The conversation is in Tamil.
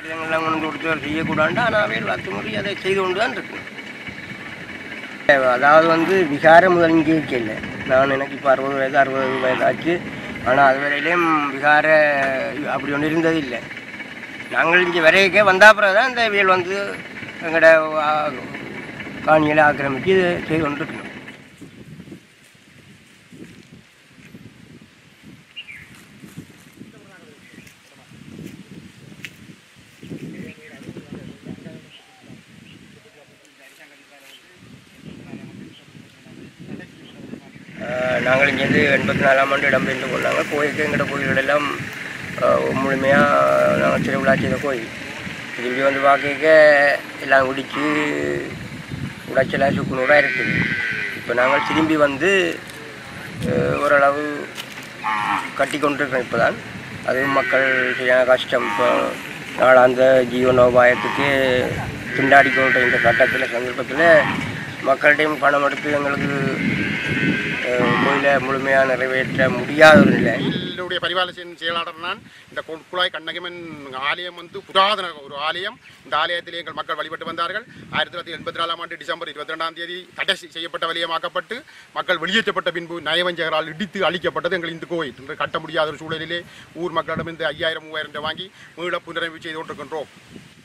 கடிதங்கள்லாம் கொண்டு கொடுத்து செய்யக்கூடாது ஆனால் அவையில் அத்துமுறை அதை செய்து கொண்டு தான் இருக்கு அதாவது வந்து விகார முதல் இங்கே இல்லை நான் எனக்கு இப்போ அறுபது வயது அறுபது வயதாச்சு ஆனால் அது வரையிலையும் விகார அப்படி ஒன்று இருந்தது இல்லை நாங்கள் இங்கே வரையக்கே வந்த அப்புறம் தான் இந்த வியல் வந்து எங்களோட ஆ, காணிகளை ஆக்கிரமித்து இது செய்து கொண்டு இருக்கணும் ஆஹ் நாங்கள் இங்கேருந்து எண்பத்தி நாலாம் ஆண்டு இடம்பெயர்ந்து கொண்டாங்க கோயிலுக்கு எங்களோட கோயில்கள் எல்லாம் முழுமையாக நாங்கள் திருவிழா செய்த கோயில் திரும்பி வந்து பார்க்க எல்லாம் குடிச்சு உடைச்சலாக சுக்குநூறாக இருக்குது இப்போ நாங்கள் திரும்பி வந்து ஆஹ் ஓரளவு கட்டி கொண்டிருக்கிறோம் இப்போ தான் அதுவும் மக்கள் சரியான கஷ்டம் இப்போ நாளாந்த ஜீவனோபாயத்துக்கு திண்டாடி கொண்ட இந்த கட்டத்தில் சந்தர்ப்பத்தில் மக்கள்கிட்டையும் பணம் எடுத்து எங்களுக்கு அஹ், கோயிலை முழுமையாக நிறைவேற்ற முடியாத ஒரு நிலை என்னுடைய பரிபாலசின் செயலாளர் நான் இந்த கு- குழாய் கண்ணகிமன் ஆலயம் வந்து புராதன ஒரு ஆலயம் இந்த ஆலயத்தில் எங்கள் மக்கள் வழிபட்டு வந்தார்கள் ஆயிரத்தி தொள்ளாயிரத்தி எண்பத்தி நாலாம் ஆண்டு டிசம்பர் இருபத்தி ரெண்டாம் தேதி தடை செய்- செய்யப்பட்ட வலியமாக்கப்பட்டு மக்கள் வெளியேற்றப்பட்ட பின்பு நயவஞ்சகரால் இடித்து அழிக்கப்பட்டது எங்கள் இந்த கோயில் இன்று கட்ட முடியாத ஒரு சூழலிலே ஊர் மக்களிடம் இந்த ஐயாயிரம் மூவாயிரம் ரூபாய் வாங்கி மீள புனரமைப்பு செய்து கொண்டிருக்கின்றோம்